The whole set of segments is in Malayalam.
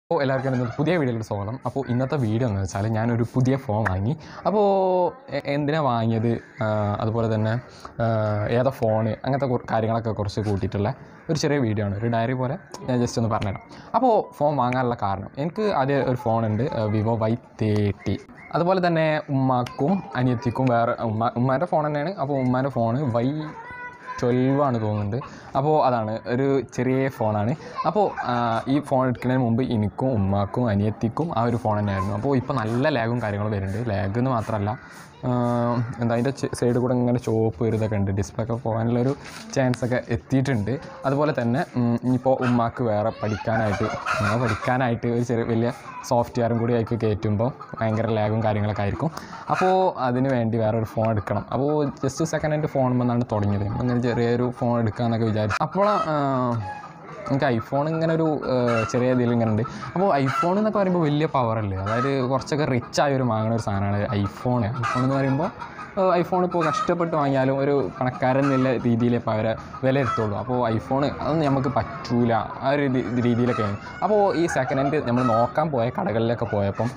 അപ്പോൾ എല്ലാവർക്കും ഇന്നത്തെ പുതിയ വീഡിയോയിലോട്ട് സ്വാഗതം അപ്പോൾ ഇന്നത്തെ വീഡിയോ എന്ന് വെച്ചാൽ ഞാനൊരു പുതിയ ഫോൺ വാങ്ങി അപ്പോൾ എ- എന്തിനാ വാങ്ങിയത് ആ, അതുപോലെ തന്നെ ആ, ഏതാ ഫോണ് അങ്ങനത്തെ കുറ- കാര്യങ്ങളൊക്കെ കുറച്ച് കൂട്ടിയിട്ടുള്ള ഒരു ചെറിയ വീഡിയോ ആണ് ഒരു ഡയറി പോലെ ഞാൻ ജസ്റ്റ് ഒന്ന് പറഞ്ഞുതരാം അപ്പോൾ ഫോൺ വാങ്ങാനുള്ള കാരണം എനിക്ക് ആദ്യം ഒരു ഫോണുണ്ട് വിവോ വൈ തേർട്ടി അതുപോലെ തന്നെ ഉമ്മാക്കും അനിയത്തിക്കും വേറെ ഉമ്മ ഉമ്മാൻ്റെ ഫോൺ തന്നെയാണ് അപ്പോൾ ഉമ്മാൻ്റെ ഫോണ് വൈ ട്വൽവ് ആണ് തോന്നുന്നുണ്ട് അപ്പോൾ അതാണ് ഒരു ചെറിയ ഫോണാണ് അപ്പോൾ ആ, ഈ ഫോൺ എടുക്കുന്നതിന് മുമ്പ് എനിക്കും ഉമ്മാക്കും അനിയത്തിക്കും ആ ഒരു ഫോൺ തന്നെയായിരുന്നു അപ്പോൾ ഇപ്പോൾ നല്ല ലാഗും കാര്യങ്ങളും വരുന്നുണ്ട് ലാഗ് എന്ന് മാത്രമല്ല ആ, എന്താ അതിൻ്റെ സൈഡിൽ കൂടെ ഇങ്ങനെ ചോപ്പ് വരുന്നതൊക്കെ ഉണ്ട് ഡിസ്പ്ലേ ഒക്കെ പോകാനുള്ളൊരു ചാൻസ് ഒക്കെ എത്തിയിട്ടുണ്ട് അതുപോലെ തന്നെ ഉം, ഇനിയിപ്പോൾ ഉമ്മാക്ക് വേറെ പഠിക്കാനായിട്ട് ഉമ്മ പഠിക്കാനായിട്ട് ഒരു ചെറിയ വലിയ സോഫ്റ്റ്വെയറും കൂടി ആയിട്ട് കയറ്റുമ്പോൾ ഭയങ്കര ലാഗും കാര്യങ്ങളൊക്കെ ആയിരിക്കും അപ്പോൾ അതിന് വേണ്ടി വേറെ ഒരു ഫോൺ എടുക്കണം അപ്പോൾ ജസ്റ്റ് സെക്കൻഡ് ഹാൻഡ് ഫോൺ എന്നാണ് തുടങ്ങിയത് അങ്ങനെ ചെറിയൊരു ഫോൺ എടുക്കാമെന്നൊക്കെ വിചാരിച്ചു അപ്പോൾ എനിക്ക് ഐഫോൺ ഇങ്ങനെ ഒരു ആ, ചെറിയ ഇതിൽ ഇങ്ങനെ ഉണ്ട് അപ്പോൾ ഐഫോൺ എന്നൊക്കെ പറയുമ്പോൾ വലിയ പവറല്ലേ അതായത് കുറച്ചൊക്കെ റിച്ച് ആയ ഒരു വാങ്ങുന്ന ഒരു സാധനമാണ് ഐഫോൺ ഐഫോൺ എന്ന് പറയുമ്പോൾ ഐഫോൺ ഇപ്പോൾ കഷ്ടപ്പെട്ട് വാങ്ങിയാലും ഒരു പണക്കാരൻ എന്നുള്ള രീതിയിലേ ഇപ്പോൾ അവരെ വിലയിരുത്തുള്ളൂ അപ്പോൾ ഐഫോൺ അതൊന്നും നമുക്ക് പറ്റൂല ആ ഒരു രീതി- രീതിയിലൊക്കെയാണ് അപ്പോൾ ഈ സെക്കൻഡ് ഹാൻഡ് നമ്മൾ നോക്കാൻ പോയ കടകളിലൊക്കെ പോയപ്പം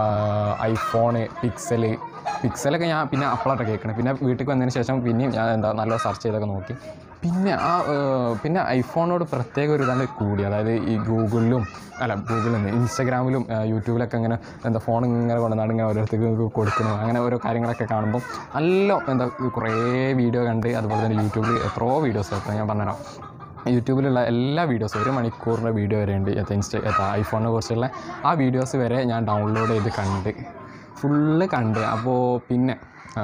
ഐഫോണ് പിക്സല് പിക്സലൊക്കെ ഞാൻ പിന്നെ അപ്പോഴാണ് കേൾക്കണം പിന്നെ വീട്ടിൽ വന്നതിന് ശേഷം പിന്നെയും ഞാൻ എന്താ നല്ല സെർച്ച് ചെയ്തൊക്കെ നോക്കി പിന്നെ ആ ഏർ, പിന്നെ ഐഫോണിനോട് പ്രത്യേക ഒരു ഇതാണ് കൂടി അതായത് ഈ ഗൂഗിളിലും അല്ല ഗൂഗിളിൽ നിന്ന് ഇൻസ്റ്റഗ്രാമിലും ഏർ, യൂട്യൂബിലൊക്കെ ഇങ്ങനെ എന്താ ഫോൺ ഇങ്ങനെ കൊണ്ടുവന്നാണ് ഇങ്ങനെ ഓരോരുത്തർക്ക് കൊടുക്കണം അങ്ങനെ ഓരോ കാര്യങ്ങളൊക്കെ കാണുമ്പോൾ നല്ല എന്താ കുറേ വീഡിയോ കണ്ട് അതുപോലെ തന്നെ യൂട്യൂബിൽ എത്രയോ വീഡിയോസ് ഒക്കെ ഞാൻ പറഞ്ഞുതരാം യൂട്യൂബിലുള്ള എല്ലാ വീഡിയോസും ഒരു മണിക്കൂറിൻ്റെ വീഡിയോ വരെ ഉണ്ട് എത്ര ഇൻസ്റ്റ എത്ര ഐഫോണിനെ കുറിച്ചുള്ള ആ വീഡിയോസ് വരെ ഞാൻ ഡൗൺലോഡ് ചെയ്ത് കണ്ട് ഫുള്ള് കണ്ട് അപ്പോൾ പിന്നെ ആ,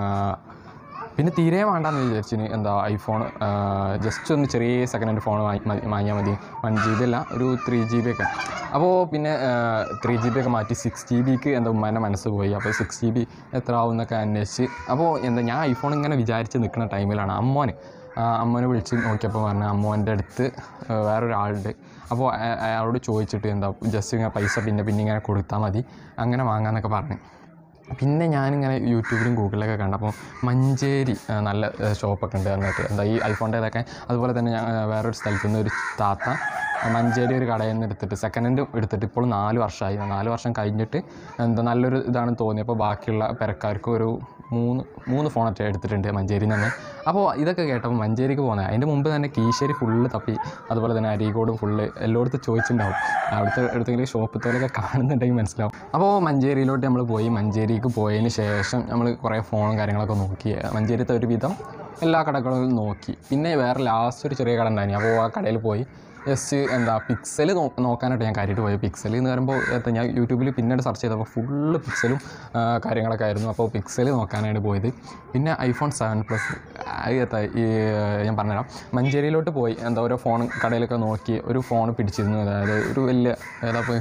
പിന്നെ തീരെ വേണ്ടെന്ന് വിചാരിച്ചിന് എന്താ ഐഫോൺ ജസ്റ്റ് ഒന്ന് ചെറിയ സെക്കൻഡ് ഹാൻഡ് ഫോൺ വാങ്ങിയാൽ മതി വൺ ജി ബി അല്ല ഒരു ത്രീ ജി ബി ഒക്കെ അപ്പോൾ പിന്നെ ത്രീ ജി ബി ഒക്കെ മാറ്റി സിക്സ് ജി ബിക്ക് എന്താ ഉമ്മാൻ്റെ മനസ്സ് പോയി അപ്പോൾ സിക്സ് ജി ബി എത്ര ആവും എന്നൊക്കെ അന്വേഷിച്ച് അപ്പോൾ എന്താ ഞാൻ ഐഫോൺ ഇങ്ങനെ വിചാരിച്ച് നിൽക്കുന്ന ടൈമിലാണ് അമ്മോന് ആ, അമ്മോനെ വിളിച്ച് നോക്കിയപ്പോൾ പറഞ്ഞു അമ്മോൻ്റെ അടുത്ത് ആ, വേറൊരാളുണ്ട് അപ്പോൾ അയ- അയാളോട് ചോദിച്ചിട്ട് എന്താ ജസ്റ്റ് ഇങ്ങനെ പൈസ പിന്നെ പിന്നെ ഇങ്ങനെ കൊടുത്താൽ മതി അങ്ങനെ വാങ്ങാമെന്നൊക്കെ പറഞ്ഞു പിന്നെ ഞാനിങ്ങനെ യൂട്യൂബിലും ഗൂഗിളിലൊക്കെ കണ്ടപ്പോൾ മഞ്ചേരി ആ, നല്ല ആ, ഷോപ്പൊക്കെ ഉണ്ട് എന്നിട്ട് എന്താ ഈ ഐഫോണിൻ്റെതൊക്കെ അതുപോലെ തന്നെ ഞാൻ ആ, വേറൊരു സ്ഥലത്ത് നിന്ന് ഒരു താത്ത ആ, മഞ്ചേരി ഒരു കടയിൽ നിന്ന് എടുത്തിട്ട് സെക്കൻഡ് ഹാൻഡ് എടുത്തിട്ട് ഇപ്പോൾ നാല് വർഷമായി നാല് വർഷം കഴിഞ്ഞിട്ട് എന്താ നല്ലൊരു ഇതാണെന്ന് തോന്നിയപ്പോൾ ബാക്കിയുള്ള പെരക്കാർക്ക് ഒരു മൂന്ന് മൂന്ന് ഫോണൊക്കെ എടുത്തിട്ടുണ്ട് മഞ്ചേരിയിൽ നിന്ന് തന്നെ അപ്പോൾ ഇതൊക്കെ കേട്ടപ്പോൾ മഞ്ചേരിക്ക് പോകുന്നത് അതിൻ്റെ മുമ്പ് തന്നെ കീശ്ശേരി ഫുള്ള് തപ്പി അതുപോലെ തന്നെ അരീക്കോട് ഫുള്ള് എല്ലായിടത്തും ചോദിച്ചിട്ടുണ്ടാവും അവിടുത്തെ എടുത്തെങ്കിലും ഷോപ്പത്തോലൊക്കെ കാണുന്നുണ്ടെങ്കിൽ മനസ്സിലാവും അപ്പോൾ മഞ്ചേരിയിലോട്ട് നമ്മൾ പോയി മഞ്ചേരിക്ക് പോയതിന് ശേഷം നമ്മൾ കുറേ ഫോണും കാര്യങ്ങളൊക്കെ നോക്കി മഞ്ചേരിത്തെ ഒരുവിധം എല്ലാ കടകളും നോക്കി പിന്നെ വേറെ ലാസ്റ്റ് ഒരു ചെറിയ കട ഉണ്ടായിരുന്നു അപ്പോൾ ആ കടയിൽ പോയി ജസ്റ്റ് എന്താ പിക്സൽ നോ നോക്കാനായിട്ട് ഞാൻ കാര്യമായിട്ട് പോയത് പിക്സൽ എന്ന് പറയുമ്പോൾ എന്താ ഞാൻ യൂട്യൂബിൽ പിന്നീട് സെർച്ച് ചെയ്തപ്പോൾ ഫുള്ള് പിക്സലും ആ, കാര്യങ്ങളൊക്കെ ആയിരുന്നു അപ്പോൾ പിക്സൽ നോക്കാനായിട്ട് പോയത് പിന്നെ ഐഫോൺ സെവൻ പ്ലസ് എത്താ ഈ ഞാൻ പറഞ്ഞുതരാം മഞ്ചേരിയിലോട്ട് പോയി എന്താ ഓരോ ഫോൺ കടയിലൊക്കെ നോക്കി ഒരു ഫോൺ പിടിച്ചിരുന്നു അതായത് ഒരു വലിയ ഏതാ ഇപ്പോൾ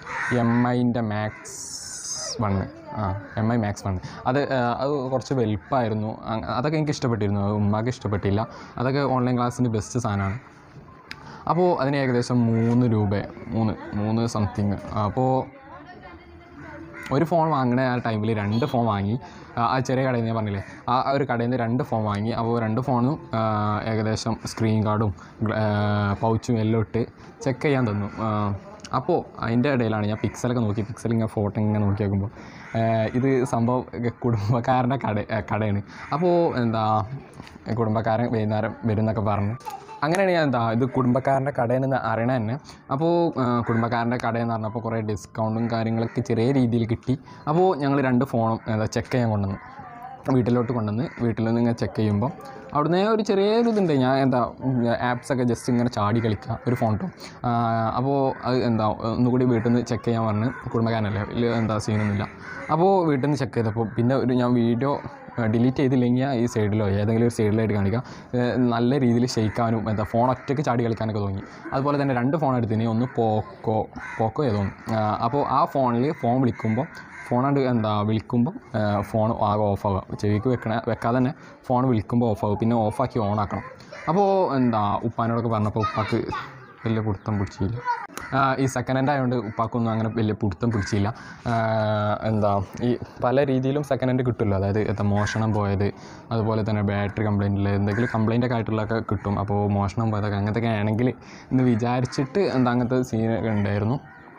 എം ഐൻ്റെ മാക്സ് വണ്ണ് ആ എം ഐ മാക്സ് വൺ അത് ആ, അത് കുറച്ച് വലുപ്പമായിരുന്നു അ- അതൊക്കെ എനിക്ക് ഇഷ്ടപ്പെട്ടിരുന്നു അത് ഉമ്മാക്ക് ഇഷ്ടപ്പെട്ടില്ല അതൊക്കെ ഓൺലൈൻ ക്ലാസ്സിൻ്റെ ബെസ്റ്റ് സാധനമാണ് അപ്പോൾ അതിന് ഏകദേശം മൂന്ന് രൂപ മൂന്ന് മൂന്ന് സംതിങ് അപ്പോൾ ഒരു ഫോൺ വാങ്ങണ ആ ടൈമിൽ രണ്ട് ഫോൺ വാങ്ങി ആ ആ ചെറിയ കടയിൽ നിന്ന് ഞാൻ പറഞ്ഞില്ലേ ആ ഒരു കടയിൽ നിന്ന് രണ്ട് ഫോൺ വാങ്ങി അപ്പോൾ രണ്ട് ഫോണും ആ, ഏകദേശം സ്ക്രീൻ ഗാർഡും പൗച്ചും എല്ലാം ഇട്ട് ചെക്ക് ചെയ്യാൻ തന്നു ആ, അപ്പോൾ അതിൻ്റെ ഇടയിലാണ് ഞാൻ പിക്സലൊക്കെ നോക്കി പിക്സൽ ഇങ്ങനെ ഫോട്ടോ ഇങ്ങനെ നോക്കി നോക്കുമ്പോൾ ഇത് സംഭവം കുടുംബക്കാരൻ്റെ കട ആ, കടയാണ് അപ്പോൾ എന്താ കുടുംബക്കാരൻ വൈകുന്നേരം വരും എന്നൊക്കെ പറഞ്ഞു അങ്ങനെയാണ് ഞാൻ എന്താ ഇത് കുടുംബക്കാരൻ്റെ കടയിൽ നിന്ന് അറിയണ തന്നെ അപ്പോൾ ആ, കുടുംബക്കാരൻ്റെ കടയെന്ന് പറഞ്ഞപ്പോൾ കുറേ ഡിസ്കൗണ്ടും കാര്യങ്ങളൊക്കെ ചെറിയ രീതിയിൽ കിട്ടി അപ്പോൾ ഞങ്ങൾ രണ്ട് ഫോണും എന്താ ചെക്ക് ചെയ്യാൻ കൊണ്ടുവന്നു വീട്ടിലോട്ട് കൊണ്ടുവന്ന് വീട്ടിൽ നിന്ന് ഇങ്ങനെ ചെക്ക് ചെയ്യുമ്പോൾ അവിടുന്ന് ഒരു ചെറിയൊരു ഇതുണ്ട് ഞാൻ എന്താ ആപ്സൊക്കെ ജസ്റ്റ് ഇങ്ങനെ ചാടി കളിക്കുക ഒരു ഫോൺ കിട്ടും അപ്പോൾ അത് എന്താ ഒന്നുകൂടി വീട്ടിൽ നിന്ന് ചെക്ക് ചെയ്യാൻ പറഞ്ഞ് കുടുംബക്കാരനല്ലേ വലിയ എന്താ സീനൊന്നുമില്ല അപ്പോൾ വീട്ടിൽ നിന്ന് ചെക്ക് ചെയ്തപ്പോൾ പിന്നെ ഒരു ഞാൻ വീഡിയോ ഡിലീറ്റ് ചെയ്തില്ലെങ്കിൽ ഈ സൈഡിലോ ഏതെങ്കിലും ഒരു സൈഡിലായിട്ട് കാണിക്കാം ഏഹ് നല്ല രീതിയിൽ ഷെയ്ക്കാനും എന്താ ഫോൺ ഒറ്റയ്ക്ക് ചാടി കളിക്കാനൊക്കെ തോന്നി അതുപോലെ തന്നെ രണ്ട് ഫോൺ എടുത്തിന് ഒന്ന് പോക്കോ പോക്കോ ഏതോ ഒന്ന്. ആ, അപ്പോൾ ആ ഫോണിൽ ഫോൺ വിളിക്കുമ്പോൾ ഫോണാണ്ട് എന്താ വിളിക്കുമ്പോൾ ഫോൺ ആകെ ഓഫാവുക ചെവിക്ക് വെക്കണ വെക്കാതെ തന്നെ ഫോൺ വിളിക്കുമ്പോൾ ഓഫാവും പിന്നെ ഓഫാക്കി ഓൺ ആക്കണം അപ്പോൾ എന്താ ഉപ്പാനോടൊക്കെ പറഞ്ഞപ്പോൾ ഉപ്പാക്ക് വലിയ പിടുത്തം പിടിച്ചില്ല ആ, ഈ സെക്കൻഡ് ഹാൻഡ് ആയതുകൊണ്ട് ഉപ്പാക്കൊന്നും അങ്ങനെ വലിയ പിടുത്തം പിടിച്ചില്ല ആ, എന്താ ഈ പല രീതിയിലും സെക്കൻഡ് ഹാൻഡ് കിട്ടുമല്ലോ അതായത് എന്താ മോഷണം പോയത് അതുപോലെ തന്നെ ബാറ്ററി കംപ്ലൈൻറ്റിൽ എന്തെങ്കിലും കംപ്ലൈൻ്റ് ഒക്കെ ആയിട്ടുള്ളതൊക്കെ കിട്ടും അപ്പോൾ മോഷണം പോയതൊക്കെ അങ്ങനത്തെ ഒക്കെ ആണെങ്കിൽ എന്ന് വിചാരിച്ചിട്ട് എന്താ അങ്ങനത്തെ സീനൊക്കെ ഉണ്ടായിരുന്നു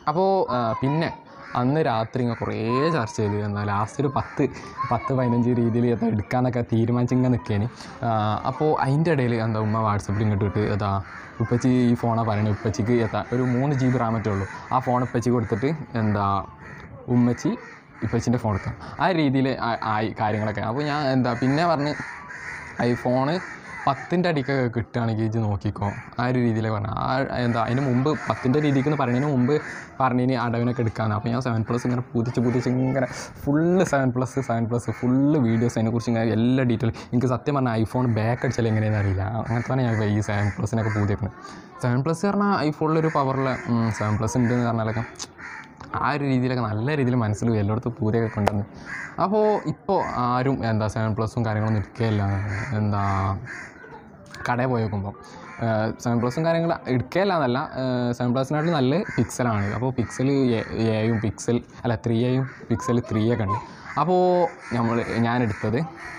അപ്പോൾ പിന്നെ അന്ന് രാത്രി ഇങ്ങനെ കുറേ ചർച്ച ചെയ്ത് എന്നാൽ ലാസ്റ്റ് ഒരു പത്ത് പത്ത് പതിനഞ്ച് രീതിയിൽ എന്താ എടുക്കാന്നൊക്കെ തീരുമാനിച്ച് ഇങ്ങനെ നിൽക്കേന് അപ്പോൾ അതിൻ്റെ ഇടയിൽ എന്താ ഉമ്മ വാട്സപ്പിൽ ഇങ്ങോട്ട് ഇട്ട് എന്താ ഉപ്പച്ചി ഈ ഫോണാണ് പറയുന്നത് ഉപ്പച്ചിക്ക് എത്താ ഒരു മൂന്ന് ജി ബി റാമറ്റേ ഉള്ളൂ ആ ഫോൺ ഉപ്പച്ചി കൊടുത്തിട്ട് എന്താ ഉമ്മച്ചി ഇപ്പച്ചിൻ്റെ ഫോൺ എടുക്കാം ആ രീതിയിൽ ആയി കാര്യങ്ങളൊക്കെ അപ്പോൾ ഞാൻ എന്താ പിന്നെ പറഞ്ഞ് ഐഫോണ് പത്തിൻ്റെ അടിക്കൊക്കെ കിട്ടുകയാണെങ്കിൽ ഇത് നോക്കിക്കോ ആ ഒരു രീതിയിലേക്ക് പറഞ്ഞു ആ എന്താ അതിന് മുമ്പ് പത്തിൻ്റെ രീതിക്ക് എന്ന് പറയുന്നതിന് മുമ്പ് പറഞ്ഞതിന് അടവിനൊക്കെ എടുക്കാനാണ് അപ്പോൾ ഞാൻ സെവൻ പ്ലസ് ഇങ്ങനെ പുതിച്ച് പുതിച്ച് ഇങ്ങനെ full seven plus seven plus full videos അതിനെക്കുറിച്ച് ഇങ്ങനെ എല്ലാ ഡീറ്റെയിൽ എനിക്ക് സത്യം പറഞ്ഞാൽ ഐഫോൺ ബാക്ക് അടിച്ചാൽ എങ്ങനെയാണെന്ന് അറിയില്ല അങ്ങനത്തെ തന്നെ ഞാൻ ഈ സെവൻ പ്ലസിനൊക്കെ പുതിയേക്കുന്നത് സെവൻ പ്ലസ് പറഞ്ഞാൽ ഐഫോണിലൊരു പവറിൽ സെവൻ പ്ലസ് ഉണ്ട് എന്ന് പറഞ്ഞാലൊക്കെ ആ ഒരു രീതിയിലൊക്കെ നല്ല രീതിയിൽ മനസ്സിൽ എല്ലായിടത്തും പൂരയൊക്കെ കൊണ്ടുവന്ന് അപ്പോൾ ഇപ്പോൾ ആരും എന്താ സെവൻ പ്ലസും കാര്യങ്ങളൊന്നും എടുക്കുകയില്ല എന്താ കടയിൽ പോയി നോക്കുമ്പോൾ സെവൻ പ്ലസും കാര്യങ്ങൾ എടുക്കുകയില്ല എന്നല്ല സെവൻ പ്ലസിനായിട്ട് നല്ല പിക്സലാണ് അപ്പോൾ പിക്സൽ എയും പിക്സൽ അല്ല ത്രീ എയും പിക്സൽ ത്രീ ഒക്കെ ഉണ്ട് അപ്പോൾ നമ്മൾ ഞാൻ എടുത്തത്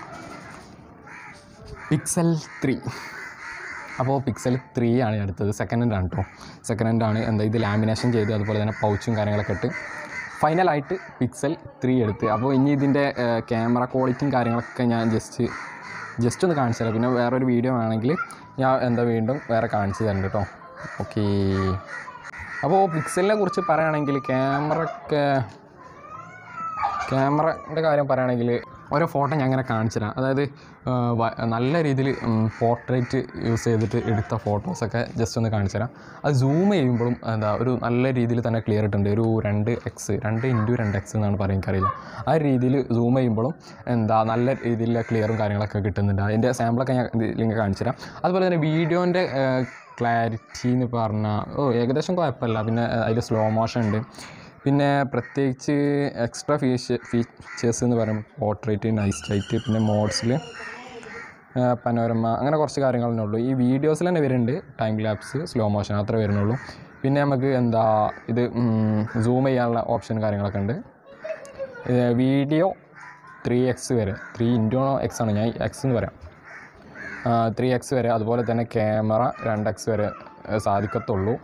പിക്സൽ ത്രീ അപ്പോൾ പിക്സൽ ത്രീ ആണ് ഞാൻ എടുത്തത് സെക്കൻഡ് ഹാൻഡ് ആണ് കേട്ടോ സെക്കൻഡ് ഹാൻഡ് ആണ് എന്താ ഇത് ലാമിനേഷൻ ചെയ്ത് അതുപോലെ തന്നെ പൗച്ചും കാര്യങ്ങളൊക്കെ ഇട്ട് ഫൈനലായിട്ട് പിക്സൽ ത്രീ എടുത്ത് അപ്പോൾ ഇനി ഇതിൻ്റെ ക്യാമറ ക്വാളിറ്റിയും കാര്യങ്ങളൊക്കെ ഞാൻ ജസ്റ്റ് ജസ്റ്റ് ഒന്ന് കാണിച്ചു തരാം പിന്നെ വേറൊരു വീഡിയോ വേണമെങ്കിൽ ഞാൻ എന്താ വീണ്ടും വേറെ കാണിച്ചു തരുന്നുണ്ട് കേട്ടോ ഓക്കേ അപ്പോൾ പിക്സലിനെ കുറിച്ച് പറയുകയാണെങ്കിൽ ക്യാമറ ഒക്കെ ക്യാമറയുടെ കാര്യം പറയുകയാണെങ്കിൽ ഓരോ ഫോട്ടോ ഞാൻ അങ്ങനെ കാണിച്ചു തരാം അതായത് ആ, വ- നല്ല രീതിയിൽ പോർട്രേറ്റ് യൂസ് ചെയ്തിട്ട് എടുത്ത ഫോട്ടോസൊക്കെ ജസ്റ്റ് ഒന്ന് കാണിച്ചു തരാം അത് സൂം ചെയ്യുമ്പോഴും എന്താ ഒരു നല്ല രീതിയിൽ തന്നെ ക്ലിയർ ഇട്ടുണ്ട് ഒരു രണ്ട് എക്സ് രണ്ട് ഇൻറ്റു രണ്ട് എക്സ് എന്നാണ് പറയാൻ എനിക്കറിയില്ല ആ ഒരു രീതിയിൽ സൂം ചെയ്യുമ്പോഴും എന്താ നല്ല രീതിയിലുള്ള ക്ലിയറും കാര്യങ്ങളൊക്കെ കിട്ടുന്നുണ്ട് അതിൻ്റെ സാമ്പിളൊക്കെ ഞാൻ ഇതിൽ കാണിച്ചു തരാം അതുപോലെ തന്നെ വീഡിയോൻ്റെ ക്ലാരിറ്റി എന്ന് പറഞ്ഞാൽ ഓ ഏകദേശം കുഴപ്പമില്ല പിന്നെ അതിൽ സ്ലോ മോഷൻ ഉണ്ട് പിന്നെ പ്രത്യേകിച്ച് എക്സ്ട്രാ ഫീച്ചർ ഫീച്ചേഴ്സ് എന്ന് പറയും പോർട്രേറ്റ് നൈസ് ലൈറ്റ് പിന്നെ മോഡ്സിൽ പനോരമ അങ്ങനെ കുറച്ച് കാര്യങ്ങൾ തന്നെ ഉള്ളൂ ഈ വീഡിയോസിൽ തന്നെ വരുന്നുണ്ട് ടൈം ലാപ്സ് സ്ലോ മോഷൻ അത്ര വരുന്നുള്ളൂ പിന്നെ നമുക്ക് എന്താ ഇത് സൂം ചെയ്യാനുള്ള ഓപ്ഷൻ കാര്യങ്ങളൊക്കെ ഉണ്ട് വീഡിയോ ത്രീ എക്സ് വരെ ത്രീ ഇൻറ്റു എക്സ് ആണ് ഞാൻ എക്സ് എന്ന് പറയാം ത്രീ എക്സ് വരെ അതുപോലെ തന്നെ ക്യാമറ രണ്ട് എക്സ് വരെ ഏഹ്, സാധിക്കത്തുള്ളൂ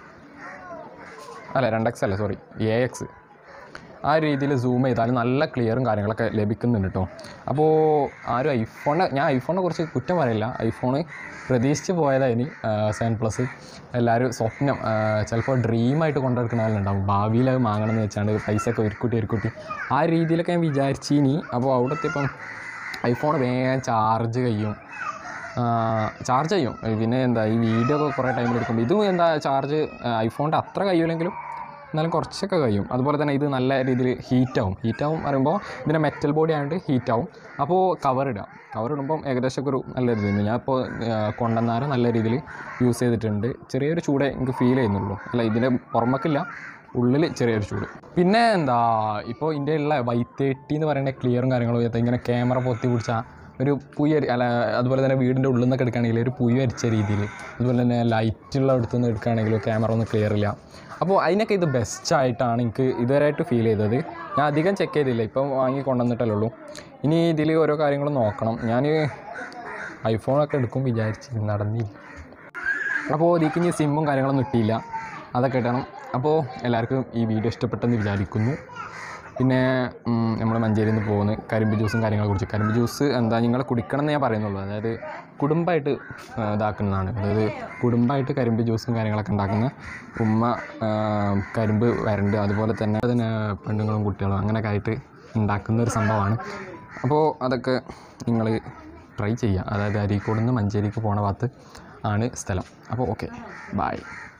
അല്ല രണ്ട് എക്സ് അല്ല സോറി എ എക്സ് ആ രീതിയിൽ സൂം ചെയ്താൽ നല്ല ക്ലിയറും കാര്യങ്ങളൊക്കെ ലഭിക്കുന്നുണ്ട് കേട്ടോ അപ്പോൾ ആരും ഐഫോണിനെ ഞാൻ ഐഫോണിനെ കുറിച്ച് കുറ്റം പറയില്ല ഐഫോണ് പ്രതീക്ഷിച്ച് പോയതായിനി സെവൻ പ്ലസ് എല്ലാവരും സ്വപ്നം ആ, ചിലപ്പോൾ ഡ്രീമായിട്ട് കൊണ്ടെടുക്കണമല്ലുണ്ടാവും ഭാവിയിൽ അത് വാങ്ങണമെന്ന് വെച്ചാണ്ട് പൈസ ഒക്കെ ഒരുക്കൂട്ടി ഒരുക്കൂട്ടി ആ രീതിയിലൊക്കെ ഞാൻ വിചാരിച്ചിനി അപ്പോൾ അവിടുത്തെ ഇപ്പം ഐഫോൺ വേഗം ചാർജ് കഴിയും ചാർജ് ചെയ്യും പിന്നെ എന്താ ഈ വീഡിയോ ഒക്കെ കുറേ ടൈമിൽ എടുക്കുമ്പോൾ ഇതും എന്താ ചാർജ് ഐഫോണിൻ്റെ അത്ര കഴിയില്ലെങ്കിലും എന്നാലും കുറച്ചൊക്കെ കഴിയും അതുപോലെ തന്നെ ഇത് നല്ല രീതിയിൽ ഹീറ്റാവും ഹീറ്റാവും പറയുമ്പോൾ ഇതിൻ്റെ മെറ്റൽ ബോഡി ആയതുകൊണ്ട് ഹീറ്റാവും അപ്പോൾ കവർ ഇടാം കവർ ഇടുമ്പം ഏകദേശം ഒരു നല്ല രീതിയിൽ ഞാൻ ഇപ്പോൾ കൊണ്ടുവന്നാലും നല്ല രീതിയിൽ യൂസ് ചെയ്തിട്ടുണ്ട് ചെറിയൊരു ചൂടേ എനിക്ക് ഫീൽ ചെയ്യുന്നുള്ളൂ അല്ല ഇതിൻ്റെ പുറമക്കില്ല ഉള്ളിൽ ചെറിയൊരു ചൂട് പിന്നെ എന്താ ഇപ്പോൾ ഇതിൻ്റെ ഉള്ള വൈ തേർട്ടി എന്ന് പറയുന്ന ക്ലിയറും കാര്യങ്ങളും ഇത് ഇങ്ങനെ ക്യാമറ പൊത്തി പിടിച്ചാൽ ഒരു പുയ അല്ല അതുപോലെ തന്നെ വീടിൻ്റെ ഉള്ളിൽ നിന്നൊക്കെ എടുക്കുകയാണെങ്കിൽ ഒരു പുയ അരിച്ച രീതിയിൽ അതുപോലെ തന്നെ ലൈറ്റുള്ള അടുത്തു നിന്ന് എടുക്കുകയാണെങ്കിൽ ക്യാമറ ഒന്നും ക്ലിയർ ഇല്ല അപ്പോൾ അതിനൊക്കെ ഇത് ബെസ്റ്റ് ആയിട്ടാണ് എനിക്ക് ഇതുവരെയായിട്ട് ഫീൽ ചെയ്തത് ഞാൻ അധികം ചെക്ക് ചെയ്തില്ല ഇപ്പം വാങ്ങി കൊണ്ടുവന്നിട്ടല്ലേ ഉള്ളൂ ഇനി ഇതിൽ ഓരോ കാര്യങ്ങളും നോക്കണം ഞാൻ ഐഫോണൊക്കെ എടുക്കും വിചാരിച്ച് നടന്നില്ല അപ്പോൾ ഇതിക്ക് ഇനി സിമ്മും കാര്യങ്ങളൊന്നും കിട്ടിയില്ല അതൊക്കെ ഇടണം അപ്പോൾ എല്ലാവർക്കും ഈ വീഡിയോ ഇഷ്ടപ്പെട്ടെന്ന് വിചാരിക്കുന്നു പിന്നെ നമ്മൾ മഞ്ചേരിയിൽ നിന്ന് പോകുന്ന കരിമ്പ് ജ്യൂസും കാര്യങ്ങളെ കുറിച്ച് കരിമ്പ് ജ്യൂസ് എന്താ നിങ്ങൾ കുടിക്കണം എന്ന് ഞാൻ പറയുന്നുള്ളൂ അതായത് കുടുംബമായിട്ട് ആ, ഇതാക്കുന്നതാണ് അതായത് കുടുംബമായിട്ട് കരിമ്പ് ജ്യൂസും കാര്യങ്ങളൊക്കെ ഉണ്ടാക്കുന്ന ഉമ്മ ആ, കരിമ്പ് വരണ്ട് അതുപോലെ തന്നെ അതിന് പെണ്ണുങ്ങളും കുട്ടികളും അങ്ങനെയൊക്കെ ആയിട്ട് ഉണ്ടാക്കുന്ന ഒരു സംഭവമാണ് അപ്പോൾ അതൊക്കെ നിങ്ങൾ ട്രൈ ചെയ്യുക അതായത് അരീക്കോട് നിന്ന് മഞ്ചേരിക്ക് പോണ ഭാഗത്ത് ആണ് സ്ഥലം അപ്പോൾ ഓക്കെ ബായ്